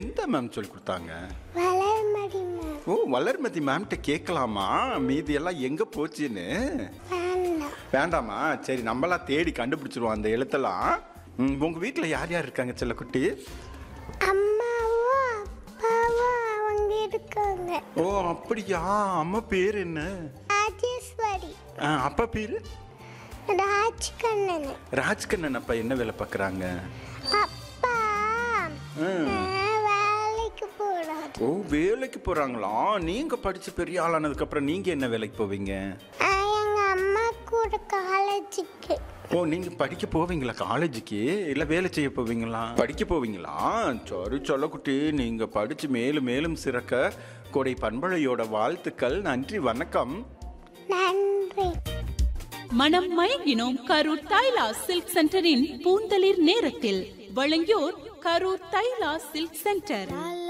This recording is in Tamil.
எந்த மேம் சொல்லி கொடுத்தாங்க வளர்மதி மேம் ஓ வளர்மதி மேம்கிட்ட கேட்கலாமா மீதி எல்லாம் எங்க போச்சுன்னு வேண்டாம் வேண்டாமா சரி நம்மளா தேடி கண்டுபிடிச்சிருவோம் அந்த எழுத்தெல்லாம் ம், உங்க வீட்ல யார் யார் இருக்காங்க செல்லக்குட்டி அம்மாவும் அப்பாவும் அவங்க இருக்காங்க ஓ அப்படியா அம்மா பேர் என்ன ராஜேஸ்வரி ஆ, அப்பா பேரு ராஜ்கண்ணன் ராஜ்கண்ணன் அப்பா என்ன வேலை பார்க்குறாங்க அப்பா ம். ஆ, வேலைக்கு போறாரு ஓ வேலைக்கு போறாங்களா நீங்க படிச்சு பெரிய ஆளானதுக்கு அப்புறம் நீங்க என்ன வேலைக்கு போவீங்க ஆ, எங்க அம்மா கூட காலேஜுக்கு ஓ நீங்க படிக்க போவீங்களா காலேஜுக்கு இல்ல வேலை செய்ய போவீங்களா படிக்க போவீங்களா சரி சொல்லக்குட்டி நீங்க படிச்சு மேலும் மேலும் சிறக்க கொடை பண்பழையோட வாழ்த்துக்கள் நன்றி வணக்கம் நன்றி மனம் மயங்கினோம் கரூர் தைலா சில்க் சென்டரின் பூந்தளிர் நேரத்தில் வழங்கியோர் கரூர் தைலா சில்க் சென்டர்